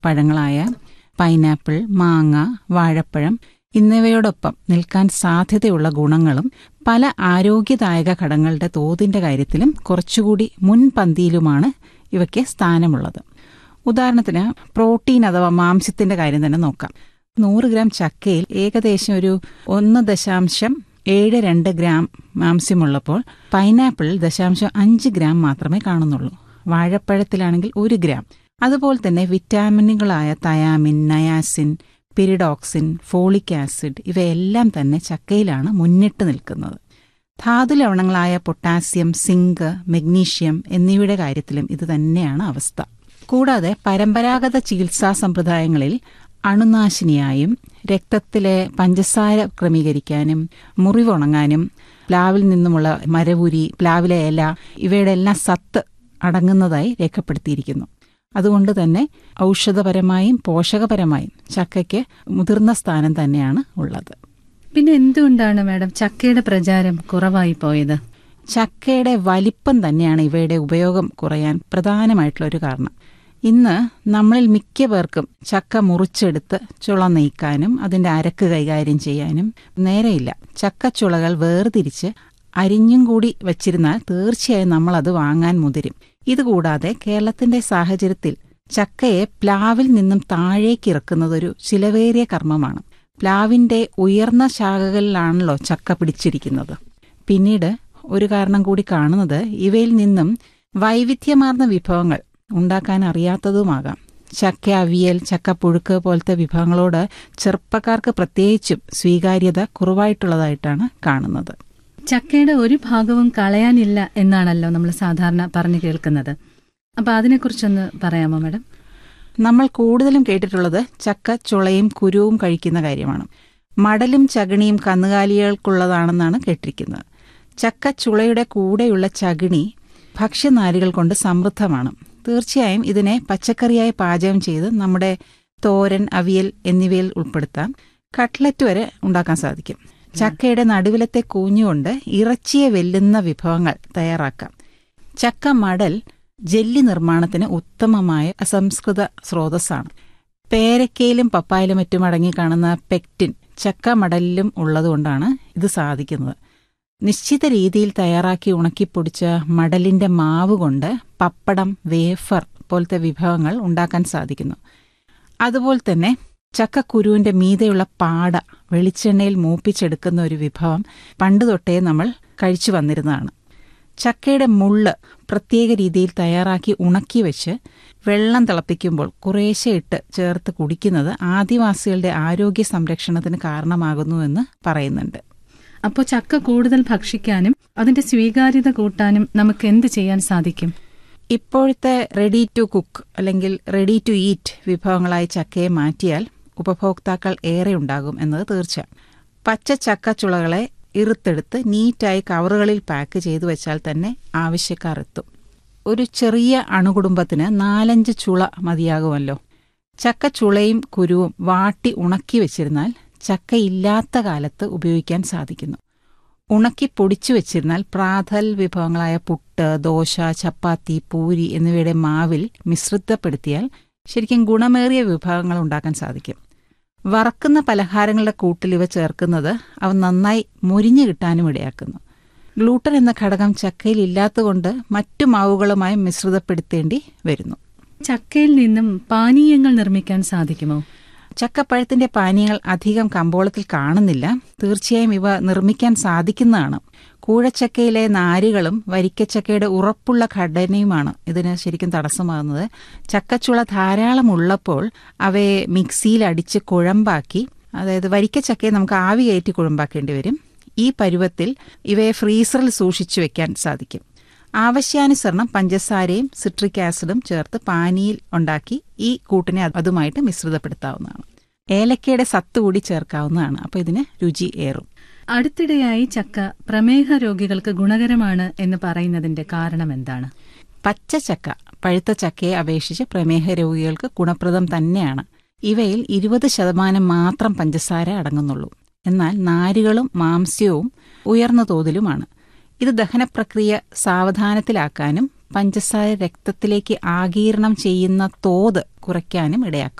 പഴങ്ങളായ pineapple മാങ്ങ വാഴപ്പഴം എന്നിവയോടൊപ്പം നിൽക്കാൻ സാധ്യതയുള്ള ഗുണങ്ങളും പല ആരോഗ്യദായക ഘടകങ്ങളുടെ തോതിന്റെ കാര്യത്തിലും കുറച്ചുകൂടി മുൻപന്തിയിലുമാണ് ഇവയ്ക്ക് സ്ഥാനമുള്ളത് ഉദാഹരണത്തിന് പ്രോട്ടീൻ അഥവാ മാംസ്യത്തിന്റെ കാര്യം തന്നെ നോക്കാം നൂറ് ഗ്രാം ചക്കയിൽ ഏകദേശം ഒരു ഒന്ന് ദശാംശം ഏഴ് രണ്ട് ഗ്രാം മാംസ്യമുള്ളപ്പോൾ പൈനാപ്പിളിൽ ദശാംശം അഞ്ച് ഗ്രാം മാത്രമേ കാണുന്നുള്ളൂ വാഴപ്പഴത്തിലാണെങ്കിൽ ഒരു ഗ്രാം അതുപോലെ തന്നെ വിറ്റാമിനുകളായ thiamine niacin pyridoxine folic acid ഇവയെല്ലാം തന്നെ ചക്കയിലാണ് മുന്നിട്ട് നിൽക്കുന്നത് ധാതു ലവണങ്ങളായ പൊട്ടാസ്യം സിങ്ക് മെഗ്നീഷ്യം എന്നിവയുടെ കാര്യത്തിലും ഇത് തന്നെയാണ് അവസ്ഥ കൂടാതെ പരമ്പരാഗത ചികിത്സാ സമ്പ്രദായങ്ങളിൽ അണുനാശിനിയായും രക്തത്തിലെ പഞ്ചസാര ക്രമീകരിക്കാനും മുറിവുണങ്ങാനും പ്ലാവിൽ നിന്നുമുള്ള മരവുരി പ്ലാവിലെ ഇല ഇവയുടെ എല്ലാം സത്ത് അടങ്ങുന്നതായി രേഖപ്പെടുത്തിയിരിക്കുന്നു അതുകൊണ്ട് തന്നെ ഔഷധപരമായും പോഷകപരമായും ചക്കയ്ക്ക് മുതിർന്ന സ്ഥാനം തന്നെയാണ് ഉള്ളത് പിന്നെ എന്തുകൊണ്ടാണ് മാഡം ചക്കയുടെ പ്രചാരം കുറവായി പോയത് ചക്കയുടെ വലിപ്പം തന്നെയാണ് ഇവയുടെ ഉപയോഗം കുറയാൻ പ്രധാനമായിട്ടുള്ള ഒരു കാരണം ഇന്ന് നമ്മളിൽ മിക്ക പേർക്കും ചക്ക മുറിച്ചെടുത്ത് ചുള നീക്കാനും അതിന്റെ അരക്ക് കൈകാര്യം ചെയ്യാനും നേരെയില്ല ചക്കച്ചുളകൾ വേർതിരിച്ച് അരിഞ്ഞും കൂടി വച്ചിരുന്നാൽ തീർച്ചയായും നമ്മൾ അത് വാങ്ങാൻ മുതിരും ഇതുകൂടാതെ കേരളത്തിന്റെ സാഹചര്യത്തിൽ ചക്കയെ പ്ലാവിൽ നിന്നും താഴേക്ക് ഇറക്കുന്നതൊരു ചിലവേറിയ കർമ്മമാണ് പ്ലാവിന്റെ ഉയർന്ന ശാഖകളിലാണല്ലോ ചക്ക പിടിച്ചിരിക്കുന്നത് പിന്നീട് ഒരു കാരണം കൂടി കാണുന്നത് ഇവയിൽ നിന്നും വൈവിധ്യമാർന്ന വിഭവങ്ങൾ ഉണ്ടാക്കാൻ അറിയാത്തതുമാകാം ചക്ക അവിയൽ ചക്ക പുഴുക്ക് പോലത്തെ വിഭവങ്ങളോട് ചെറുപ്പക്കാർക്ക് പ്രത്യേകിച്ചും സ്വീകാര്യത കുറവായിട്ടുള്ളതായിട്ടാണ് കാണുന്നത് ചക്കയുടെ ഒരു ഭാഗവും കളയാനില്ല എന്നാണല്ലോ നമ്മൾ സാധാരണ പറഞ്ഞു കേൾക്കുന്നത് അപ്പൊ അതിനെക്കുറിച്ചൊന്ന് പറയാമോ മാഡം നമ്മൾ കൂടുതലും കേട്ടിട്ടുള്ളത് ചക്ക ചുളയും കുരുവും കഴിക്കുന്ന കാര്യമാണ് മടലും ചകിണിയും കന്നുകാലികൾക്കുള്ളതാണെന്നാണ് കേട്ടിരിക്കുന്നത് ചക്ക ചുളയുടെ കൂടെയുള്ള ചകിണി ഭക്ഷ്യനാരുകൾ കൊണ്ട് സമൃദ്ധമാണ് തീർച്ചയായും ഇതിനെ പച്ചക്കറിയായി പാചകം ചെയ്ത് നമ്മുടെ തോരൻ അവിയൽ എന്നിവയിൽ ഉൾപ്പെടുത്താം കട്ട്ലറ്റ് വരെ ഉണ്ടാക്കാൻ സാധിക്കും ചക്കയുടെ നടുവിലത്തെ കൂഞ്ഞുകൊണ്ട് ഇറച്ചിയെ വെല്ലുന്ന വിഭവങ്ങൾ തയ്യാറാക്കാം ചക്ക മടൽ ജെല്ലി നിർമ്മാണത്തിന് ഉത്തമമായ അസംസ്കൃത സ്രോതസ്സാണ് പേരക്കയിലും പപ്പായിലും മറ്റും അടങ്ങി കാണുന്ന പെക്റ്റിൻ ചക്ക മടലിലും ഉള്ളതുകൊണ്ടാണ് ഇത് സാധിക്കുന്നത് നിശ്ചിത രീതിയിൽ തയ്യാറാക്കി ഉണക്കിപ്പൊടിച്ച മടലിന്റെ മാവ് കൊണ്ട് പപ്പടം വേഫർ പോലത്തെ വിഭവങ്ങൾ ഉണ്ടാക്കാൻ സാധിക്കുന്നു അതുപോലെ തന്നെ ചക്കക്കുരുവിന്റെ മീതെയുള്ള പാട വെളിച്ചെണ്ണയിൽ മൂപ്പിച്ചെടുക്കുന്ന ഒരു വിഭവം പണ്ട് തൊട്ടേ നമ്മൾ കഴിച്ചു വന്നിരുന്നതാണ് ചക്കയുടെ മുള്ള് പ്രത്യേക രീതിയിൽ തയ്യാറാക്കി ഉണക്കി വെച്ച് വെള്ളം തിളപ്പിക്കുമ്പോൾ കുറേശ്ശെ ഇട്ട് ചേർത്ത് കുടിക്കുന്നത് ആദിവാസികളുടെ ആരോഗ്യ സംരക്ഷണത്തിന് കാരണമാകുന്നുവെന്ന് പറയുന്നുണ്ട് അപ്പോൾ ചക്ക കൂടുതൽ ഭക്ഷിക്കാനും അതിന്റെ സ്വീകാര്യത കൂട്ടാനും നമുക്ക് എന്ത് ചെയ്യാൻ സാധിക്കും ഇപ്പോഴത്തെ റെഡി ടു കുക്ക് അല്ലെങ്കിൽ റെഡി ടു ഈറ്റ് വിഭവങ്ങളായി ചക്കയെ മാറ്റിയാൽ ഉപഭോക്താക്കൾ ഏറെ ഉണ്ടാകും എന്നത് തീർച്ച പച്ച ചക്കച്ചുളകളെ ഇറുത്തെടുത്ത് നീറ്റായി കവറുകളിൽ പാക്ക് ചെയ്തു വെച്ചാൽ തന്നെ ആവശ്യക്കാർ എത്തും ഒരു ചെറിയ അണുകുടുംബത്തിന് നാലഞ്ച് ചുള മതിയാകുമല്ലോ ചക്കച്ചുളയും കുരുവും വാട്ടി ഉണക്കി വെച്ചിരുന്നാൽ ചക്കയില്ലാത്ത കാലത്ത് ഉപയോഗിക്കാൻ സാധിക്കുന്നു ഉണക്കി പൊടിച്ചു വെച്ചിരുന്നാൽ പ്രാതൽ വിഭവങ്ങളായ പുട്ട് ദോശ ചപ്പാത്തി പൂരി എന്നിവയുടെ മാവിൽ മിശ്രിതപ്പെടുത്തിയാൽ ശരിക്കും ഗുണമേറിയ വിഭവങ്ങൾ ഉണ്ടാക്കാൻ സാധിക്കും വറക്കുന്ന പലഹാരങ്ങളുടെ കൂട്ടിൽ ഇവ ചേർക്കുന്നത് അവ നന്നായി മുരിഞ്ഞു കിട്ടാനും ഇടയാക്കുന്നു ഗ്ലൂട്ടൻ എന്ന ഘടകം ചക്കയിൽ ഇല്ലാത്തതുകൊണ്ട് മറ്റു മാവുകളുമായി മിശ്രിതപ്പെടുത്തേണ്ടി വരുന്നു ചക്കയിൽ നിന്നും പാനീയങ്ങൾ നിർമ്മിക്കാൻ സാധിക്കുമോ ചക്കപ്പഴത്തിന്റെ പാനീയങ്ങൾ അധികം കമ്പോളത്തിൽ കാണുന്നില്ല തീർച്ചയായും ഇവ നിർമ്മിക്കാൻ സാധിക്കുന്നതാണ് കൂഴച്ചക്കയിലെ നാരുകളും വരിക്കച്ചക്കയുടെ ഉറപ്പുള്ള ഘടനയുമാണ് ഇതിന് ശരിക്കും തടസ്സമാകുന്നത് ചക്കച്ചുള ധാരാളം ഉള്ളപ്പോൾ അവയെ മിക്സിയിൽ അടിച്ച് കുഴമ്പാക്കി അതായത് വരിക്കച്ചക്കയെ നമുക്ക് ആവി കയറ്റി കുഴമ്പാക്കേണ്ടി വരും ഈ പരുവത്തിൽ ഇവയെ ഫ്രീസറിൽ സൂക്ഷിച്ചു വെക്കാൻ സാധിക്കും ആവശ്യാനുസരണം പഞ്ചസാരയും സിട്രിക് ആസിഡും ചേർത്ത് പാനിയിൽ ഉണ്ടാക്കി ഈ കൂട്ടിനെ അതുമായിട്ട് മിശ്രിതപ്പെടുത്താവുന്നതാണ് ഏലക്കയുടെ സത്ത് കൂടി ചേർക്കാവുന്നതാണ് അപ്പോൾ ഇതിന് രുചി ഏറും അടുത്തിടെയായി ചക്ക പ്രമേഹ രോഗികൾക്ക് ഗുണകരമാണ് എന്ന് പറയുന്നതിന്റെ കാരണം എന്താണ് പച്ച ചക്ക പഴുത്ത ചക്കയെ അപേക്ഷിച്ച് പ്രമേഹ രോഗികൾക്ക് ഗുണപ്രദം തന്നെയാണ് ഇവയിൽ ഇരുപത് ശതമാനം മാത്രം പഞ്ചസാര അടങ്ങുന്നുള്ളൂ എന്നാൽ നാരുകളും മാംസ്യവും ഉയർന്ന തോതിലുമാണ് ഇത് ദഹനപ്രക്രിയ സാവധാനത്തിലാക്കാനും പഞ്ചസാര രക്തത്തിലേക്ക് ആഗീരണം ചെയ്യുന്ന തോത് കുറയ്ക്കാനും ഇടയാക്കും